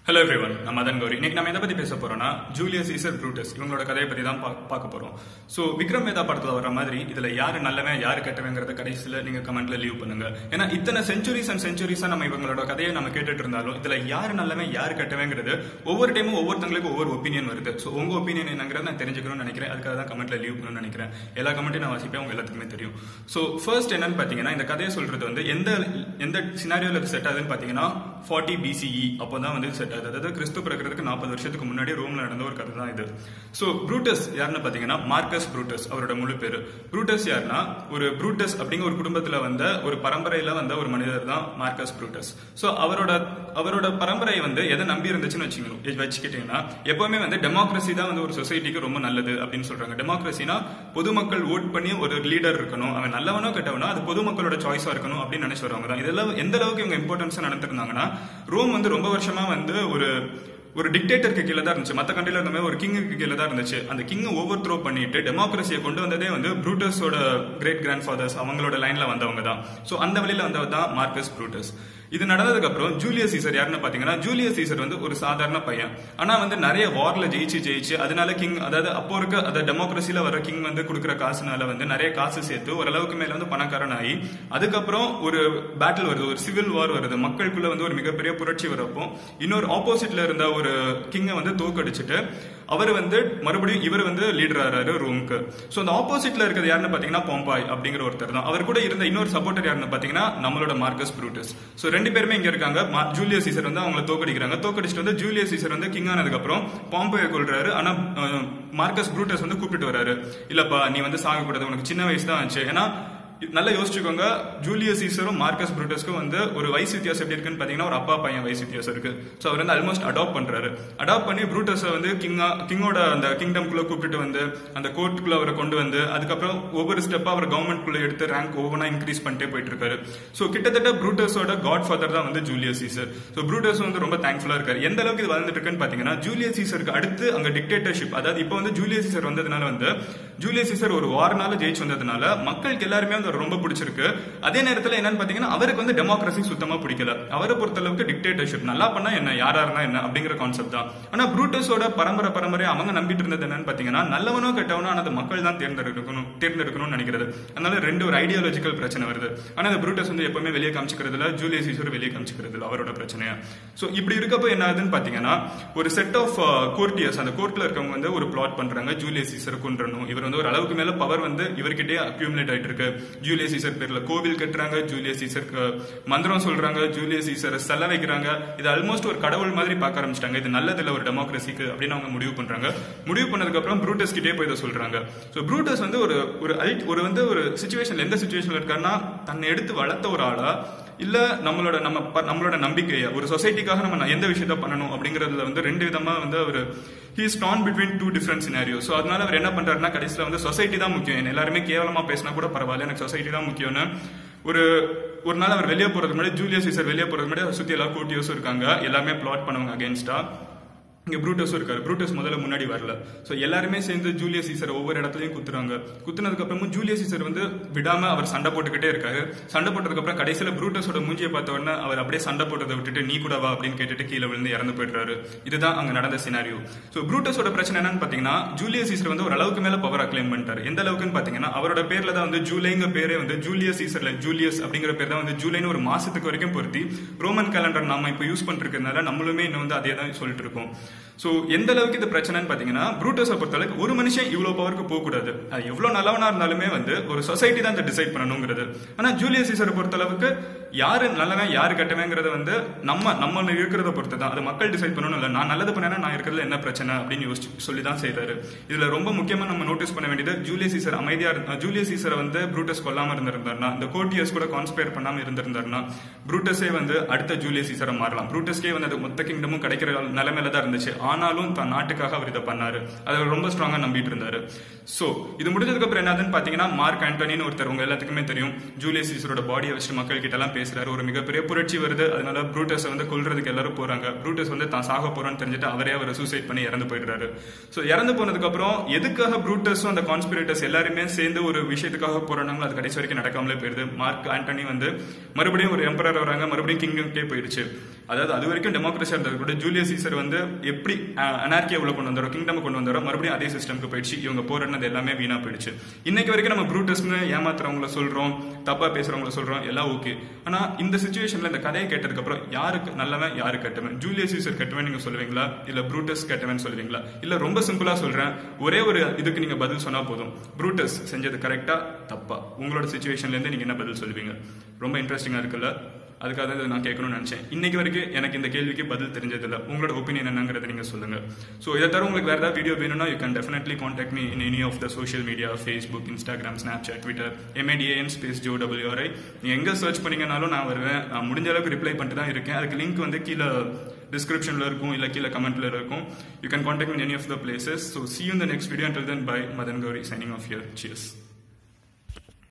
hello everyone நான் மதன் கௌரி இன்னைக்கு நம்ம எதை பத்தி பேச போறோம்னா ஜூலியஸ் சீசர் ப்ரூட்டஸ் இவங்களோட கதையை பத்தி தான் பா- பார்க்க போறோம் சோ விக்ரம் வேதா படத்துல வர மாதிரி இதுல யாரு நல்லவன் யாரு கெட்டவங்கிறத கடைசியில நீங்க கமெண்ட்ல லீவ் பண்ணுங்க ஏன்னா இத்தனை செஞ்சுரிஸ் அண்ட் செஞ்சுரிஸா நம்ம இவங்களோட கதையை நம்ம கேட்டுட்டு இருந்தாலும் இதுல யாரு நல்லவன் யாரு கெட்டவங்கிறது ஒவ்வொரு டைமும் ஒவ்வொருத்தங்களுக்கும் ஒவ்வொரு ஒப்பீனியன் வருது சோ உங்க ஒப்பீனியன் என்னங்கிறத நான் தெரிஞ்சுக்கணும்னு நினைக்கிறேன் அதுக்காக தான் கமெண்ட்ல லீவ் பண்ணணும்னு நினைக்கிறேன் எல்லா கமெண்ட்டையும் நான் வாசிப்பேன் உங்க எல்லாத்துக்குமே தெரியும் சோ ஃபர்ஸ்ட் என்னன்னு பாத்தீங்கன்னா இந்த கதையை சொல்றது வந்து எந்த எந்த சினாரியோல செட் ஆகுதுன்னு பாத்தீங்கன்னா ஃபார்ட்டி பிசிஇ அப்போதான் வந்து செட் ஆகுது அதாவது கிறிஸ்து பிறக்கிறதுக்கு நாற்பது வருஷத்துக்கு முன்னாடி ரோம்ல நடந்த ஒரு கதை தான் இது சோ ப்ரூட்டஸ் யாருன்னு பாத்தீங்கன்னா மார்க்கஸ் ப்ரூட்டஸ் அவரோட முழு பேரு ப்ரூட்டஸ் யாருன்னா ஒரு ப்ரூட்டஸ் அப்படிங்கிற ஒரு குடும்பத்துல வந்த ஒரு பரம்பரையில வந்த ஒரு மனிதர் தான் மார்க்கஸ் ப்ரூட்டஸ் சோ அவரோட அவரோட பரம்பரை வந்து எதை நம்பி இருந்துச்சுன்னு வச்சுக்கணும் வச்சுக்கிட்டீங்கன்னா எப்பவுமே வந்து டெமோக்ரஸி தான் வந்து ஒரு சொசைட்டிக்கு ரொம்ப நல்லது அப்படின்னு சொல்றாங்க டெமோக்ரஸினா பொதுமக்கள் ஓட் பண்ணி ஒரு லீடர் இருக்கணும் அவன் நல்லவனோ கெட்டவனோ அது பொதுமக்களோட சாய்ஸா இருக்கணும் அப்படின்னு நினைச்சு வரவங்க தான் இதெல்லாம் எந்த அளவுக்கு இவங்க இம்பார்ட்டன்ஸ் நடந்திருந்தாங்கன்னா ரோம் வந்து ரொம்ப வருஷமா வந்து ஒரு ஒரு டிக்டேட்டருக்கு கீழே தான் இருந்துச்சு மற்ற கண்ட்ரில இருந்த மாதிரி ஒரு கிங்குக்கு கீழே தான் இருந்துச்சு அந்த கிங் ஓவர் த்ரோ பண்ணிட்டு டெமோக்ரஸியை கொண்டு வந்ததே வந்து ப்ரூட்டஸோட கிரேட் கிராண்ட் ஃபாதர்ஸ் அவங்களோட லைன்ல வந்தவங்க தான் ஸோ அந்த வழியில வந்தவர் தான் மார்க்கஸ் ப்ரூட்டஸ் இது நடந்ததுக்கு அப்புறம் ஜூலியஸ் சீசர் யாருன்னு பாத்தீங்கன்னா ஜூலியஸ் சீசர் வந்து ஒரு சாதாரண பையன் ஆனா வந்து நிறைய வார்ல ஜெயிச்சு ஜெயிச்சு அதனால கிங் அதாவது அப்போ இருக்க அந்த டெமோக்ரஸில வர கிங் வந்து கொடுக்குற காசுனால வந்து நிறைய காசு சேர்த்து ஓரளவுக்கு மேல வந்து பணக்காரன் ஆகி அதுக்கப்புறம் ஒரு பேட்டில் வருது ஒரு சிவில் வார் வருது மக்களுக்குள்ள வந்து ஒரு மிகப்பெரிய புரட்சி வரப்போ இன்னொரு ஆப்போசிட்ல இருந்த ஒரு கிங்கை வந்து தோக்கடிச்சிட்டு அவர் வந்து மறுபடியும் இவர் வந்து லீடர் ஆறாரு ரோம்க்கு ஸோ அந்த ஆப்போசிட்ல இருக்கிறது யாருன்னு பாத்தீங்கன்னா பொம்பாய் அப்படிங்கிற ஒருத்தர் தான் அவர் கூட இருந்த இன்னொரு சப்போர்ட்டர் யாருன்னு பாத்தீங்கன்னா நம்மளோட மார்க்கஸ் ப்ரூட்டஸ் ஸோ ரெண்டு பேருமே இங்க இருக்காங்க மா- ஜூலியஸ் சீசர் வந்து அவங்கள தோக்கடிக்கிறாங்க தோக்கடிச்சிட்டு வந்து ஜூலியஸ் சீசர் வந்து கிங் ஆனதுக்கு அப்புறம் பாம்பையை கொள்றாரு ஆனா அஹ், மார்க்கஸ் ப்ரூட்டஸ் வந்து கூப்பிட்டு வராரு இல்லப்பா நீ வந்து சாகக்கூடாது உனக்கு சின்ன வயசு தான் ஆச்சு ஏன்னா நல்லா யோசிச்சுக்கோங்க ஜூலியஸ் சீசரும் மார்க்கஸ் ப்ரூட்டஸ்க்கும் வந்து ஒரு வயசு வித்தியாசம் எப்படி இருக்குன்னு பாத்தீங்கன்னா ஒரு அப்பா பையன் வயசு வித்தியாசம் இருக்கு ஸோ அவர் வந்து ஆல்மோஸ்ட் அடாப்ட் பண்றாரு அடாப்ட் பண்ணி ப்ரூட்டஸை வந்து கிங்கா கிங்கோட அந்த கிங்டம்குள்ள கூப்பிட்டு வந்து அந்த கோர்ட்டுக்குள்ள அவரை கொண்டு வந்து அதுக்கப்புறம் ஒவ்வொரு ஸ்டெப்பா அவர் கவர்மெண்ட் குள்ள எடுத்து ரேங்க் ஒவ்வொன்றா இன்க்ரீஸ் பண்ணிட்டே போயிட்டு இருக்காரு ஸோ கிட்டத்தட்ட ப்ரூட்டஸோட காட் ஃபாதர் தான் வந்து ஜூலியஸ் சீசர் ஸோ ப்ரூட்டஸ் வந்து ரொம்ப தேங்க்ஃபுல்லா இருக்காரு எந்த அளவுக்கு இது வளர்ந்துட்டு இருக்குன்னு பாத்தீங்கன்னா ஜூலியஸ் சீசருக்கு அடுத்து அங்க டிக்டேட்டர்ஷிப் அதாவது இப்போ வந்து ஜூலியஸ் சீசர் வந்ததுனால வந்து ஜூலியஸ் சீசர் ஒரு வாரனால ஜெயிச்சு வந்ததுனால மக்களுக்கு எல்லாருமே வந்து அவரை ரொம்ப பிடிச்சிருக்கு அதே நேரத்துல என்னன்னு பாத்தீங்கன்னா அவருக்கு வந்து டெமோக்ரஸி சுத்தமா பிடிக்கல அவரை பொறுத்தளவுக்கு டிக்டேட்டர்ஷிப் நல்லா பண்ணா என்ன யாரா இருந்தா என்ன அப்படிங்கிற கான்செப்ட் தான் ஆனா ப்ரூட்டஸோட பரம்பரை பரம்பரை அவங்க நம்பிட்டு இருந்தது என்னன்னு பாத்தீங்கன்னா நல்லவனோ கெட்டவனோ ஆனா அது மக்கள் தான் தேர்ந்தெடுக்கணும் தேர்ந்தெடுக்கணும்னு நினைக்கிறது அதனால ரெண்டு ஒரு ஐடியாலஜிக்கல் பிரச்சனை வருது ஆனா அந்த ப்ரூட்டஸ் வந்து எப்பவுமே வெளியே காமிச்சிக்கிறதுல ஜூலியஸ் சீசர் வெளியே காமிச்சிக்கிறது இல்ல அவரோட பிரச்சனையா சோ இப்படி இருக்கப்போ என்ன ஆகுதுன்னு பாத்தீங்கன்னா ஒரு செட் ஆஃப் கோர்ட்டியர்ஸ் அந்த கோர்ட்ல இருக்கவங்க வந்து ஒரு பிளாட் பண்றாங்க ஜூலியஸ் சீசர் கொன்றணும் இவர் வந்து ஒரு அளவுக்கு மேல பவர் வந்து இவர்கிட்டயே அக்யூமுலேட் ஆயிட்டு இருக்கு ஜூலியஸ் சீசர் பேர்ல கோவில் கட்டுறாங்க ஜூலியஸ் சீசருக்கு மந்திரம் சொல்றாங்க ஜூலியஸ் சீசர் செல வைக்கிறாங்க இது ஆல்மோஸ்ட் ஒரு கடவுள் மாதிரி பார்க்க ஆரம்பிச்சிட்டாங்க இது நல்லது இல்ல ஒரு டெமோக்ரஸிக்கு அப்படின்னு அவங்க முடிவு பண்றாங்க முடிவு பண்ணதுக்கு அப்புறம் ப்ரூட்டஸ் கிட்டே போய் இதை சொல்றாங்க ஸோ ப்ரூட்டஸ் வந்து ஒரு ஒரு அல்ட் ஒரு வந்து ஒரு சுச்சுவேஷன்ல எந்த சுச்சுவேஷன்ல இருக்காருன்னா தன்னை எடுத்து வளர்த்த ஒரு ஆளா இல்ல நம்மளோட நம்ம ப- நம்மளோட நம்பிக்கையை ஒரு சொசைட்டிக்காக நம்ம ந- எந்த விஷயத்த பண்ணணும் அப்படிங்கறதுல வந்து ரெண்டு விதமா வந்து அவர் he stand between two different scenario so அதனால அவர் என்ன பண்றாருன்னா கடைசியில வந்து சொசைட்டி தான் முக்கியம் என்ன எல்லாருமே கேவலமா பேசினா கூட பரவாயில்ல எனக்கு சொசைட்டி தான் முக்கியம்னு ஒரு ஒரு நாள் அவர் வெளியே போறதுக்கு முன்னாடி ஜூலியஸ் சீசர் வெளியே போறதுக்கு முன்னாடி அவர் சுத்தி எல்லா கூட்டியோஸும் இருக்காங்க எல்லாமே பிளாட் பண்ணவங்க அகேன்ஸ்டா இங்க ப்ரூட்டஸும் இருக்காரு ப்ரூட்டஸ் முதல்ல முன்னாடி வரல சோ எல்லாருமே சேர்ந்து ஜூலியஸ் சீசர் ஒவ்வொரு இடத்துலயும் குத்துறாங்க குத்துனதுக்கு அப்புறமும் ஜூலியஸ் சீசர் வந்து விடாம அவர் சண்டை போட்டுக்கிட்டே இருக்காரு சண்டை போட்டதுக்கு அப்புறம் கடைசியில ப்ரூட்டஸோட மூஞ்சியை பார்த்த உடனே அவர் அப்படியே சண்டை போட்டதை விட்டுட்டு நீ கூட வா அப்படின்னு கேட்டுட்டு கீழே விழுந்து இறந்து போயிடுறாரு இதுதான் அங்க நடந்த சினாரியோ சோ ப்ரூட்டஸோட பிரச்சனை என்னன்னு பாத்தீங்கன்னா ஜூலியஸ் சீசர் வந்து ஒரு அளவுக்கு மேல பவர் அக்ளைம் பண்ணிட்டாரு எந்த அளவுக்குன்னு பாத்தீங்கன்னா அவரோட பேர்ல தான் வந்து ஜூலைங்க பேரே வந்து ஜூலியஸ் சீசர்ல ஜூலியஸ் அப்படிங்கிற பேர் தான் வந்து ஜூலைன்னு ஒரு மாசத்துக்கு வரைக்கும் பொருத்தி ரோமன் கேலண்டர் நாம இப்போ யூஸ் பண்ணிருக்கிறதுனால நம்மளுமே இன்னும் வந்து அதே தான் சொல்லிட்டு இருக்கோம் சோ எந்த அளவுக்கு இது பிரச்சனைன்னு பாத்தீங்கன்னா ப்ரூட்டஸை பொறுத்தளவுக்கு ஒரு மனுஷன் இவ்வளவு பவருக்கு போக கூடாது அது எவ்வளவு நல்லவனா இருந்தாலுமே வந்து ஒரு சொசைட்டி தான் டிசைட் பண்ணணுங்கிறது ஆனா ஜூலியஸ் சீசரை பொறுத்தளவுக்கு யாரு நல்லவன் யாரு கெட்டவங்கிறத வந்து நம்ம நம்ம இருக்கிறத பொறுத்து தான் அது மக்கள் டிசைட் பண்ணணும் இல்ல நான் நல்லது பண்ணேன்னா நான் இருக்கிறதுல என்ன பிரச்சனை அப்படின்னு யோசிச்சு சொல்லி தான் செய்யறாரு இதுல ரொம்ப முக்கியமா நம்ம நோட்டீஸ் பண்ண வேண்டியது ஜூலியஸ் சீசர் அமைதியா இருந்த- ஜூலியஸ் சீசரை வந்து ப்ரூட்டஸ் கொல்லாம இருந்திருந்தாருன்னா இந்த கோர்ட்டியர்ஸ் கூட கான்ஸ்பயர் பண்ணாம இருந்திருந்தாருன்னா ப்ரூட்டஸே வந்து அடுத்த ஜூலியஸ் சீசரை மாறலாம் ப்ரூட்டஸ்கே வந்து அது மொத்த கிங்டமும் கிடைக்கிற நிலைமையில தான் இருந்துச்சு ஆனாலும் தன் நாட்டுக்காக அவர் இதை பண்ணாரு அதை அவர் ரொம்ப ஸ்ட்ராங்கா நம்பிட்டு இருந்தாரு சோ இது முடிஞ்சதுக்கு அப்புறம் என்னதுன்னு பாத்தீங்கன்னா மார்க் ஆண்டனின்னு ஒருத்தர் உங்க எல்லாத்துக்குமே தெரியும் ஜூலியஸ் சீசரோட பாடியை வச்சு மக்கள் கிட்ட எல்லாம் பேசுறாரு ஒரு மிகப்பெரிய புரட்சி வருது அதனால ப்ரூட்டஸ் வந்து கொல்றதுக்கு எல்லாரும் போறாங்க ப்ரூட்டஸ் வந்து தான் சாக போறான்னு தெரிஞ்சுட்டு அவரே அவர் சூசைட் பண்ணி இறந்து போயிடுறாரு சோ இறந்து போனதுக்கு அப்புறம் எதுக்காக ப்ரூட்டஸும் அந்த கான்ஸ்பிரேட்டர்ஸ் எல்லாருமே சேர்ந்து ஒரு விஷயத்துக்காக போறாங்களோ அது கடைசி வரைக்கும் நடக்காமலே போயிருது மார்க் ஆண்டனி வந்து மறுபடியும் ஒரு எம்பரர் வராங்க மறுபடியும் கிங்குக்கே போயிடுச்சு அதாவது அது வரைக்கும் டெமோக்ரஸியா இருந்தது கூட ஜூலியஸ் சீசர் வந்து எப்படி அனார்கியா உள்ள கொண்டு வந்தாரோ கிங்டம் கொண்டு வந்தாரோ மறுபடியும் அதே சிஸ்டம்க்கு போயிடுச்சு இவங்க போராடினது எல்லாமே வீணா போயிடுச்சு இன்னைக்கு வரைக்கும் நம்ம ப்ரூட்டஸ்னு ஏமாத்துறவங்கள சொல்றோம் தப்பா பேசுறவங்கள சொல்றோம் எல்லாம் ஓகே ஆனா இந்த சுச்சுவேஷன்ல இந்த கதையை கேட்டதுக்கு அப்புறம் யாருக்கு நல்லவன் யாரு கெட்டவன் ஜூலியஸ் சீசர் கெட்டவன் நீங்க சொல்லுவீங்களா இல்ல ப்ரூட்டஸ் கெட்டவன் சொல்லுவீங்களா இல்ல ரொம்ப சிம்பிளா சொல்றேன் ஒரே ஒரு இதுக்கு நீங்க பதில் சொன்னா போதும் ப்ரூட்டஸ் செஞ்சது கரெக்டா தப்பா உங்களோட சுச்சுவேஷன்ல இருந்து நீங்க என்ன பதில் சொல்லுவீங்க ரொம்ப இன்ட்ரெஸ்டிங்கா இருக்குல்ல அதுக்காக தான் இதை நான் கேட்கணும்னு நினைச்சேன் இன்னைக்கு வரைக்கும் எனக்கு இந்த கேள்விக்கு பதில் தெரிஞ்சதில்ல உங்களோட ஒப்பீனியன் என்னங்கிறத நீங்க சொல்லுங்க ஸோ இதை தவிர உங்களுக்கு வேற ஏதாவது வீடியோ வேணும்னா you can definitely contact me in any of the social media Facebook Instagram Snapchat Twitter M A D A N space G O W R I நீங்க எங்க சர்ச் பண்ணீங்கனாலும் நான் வருவேன் நான் முடிஞ்ச அளவுக்கு ரிப்ளை பண்ணிட்டு தான் இருக்கேன் அதுக்கு லிங்க் வந்து கீழே டிஸ்கிரிப்ஷன்ல இருக்கும் இல்ல கீழே கமெண்ட்ல இருக்கும் you can contact me any of the places so see you இந்த next video until then bye Madan Gowri signing off யர் சியர்ஸ்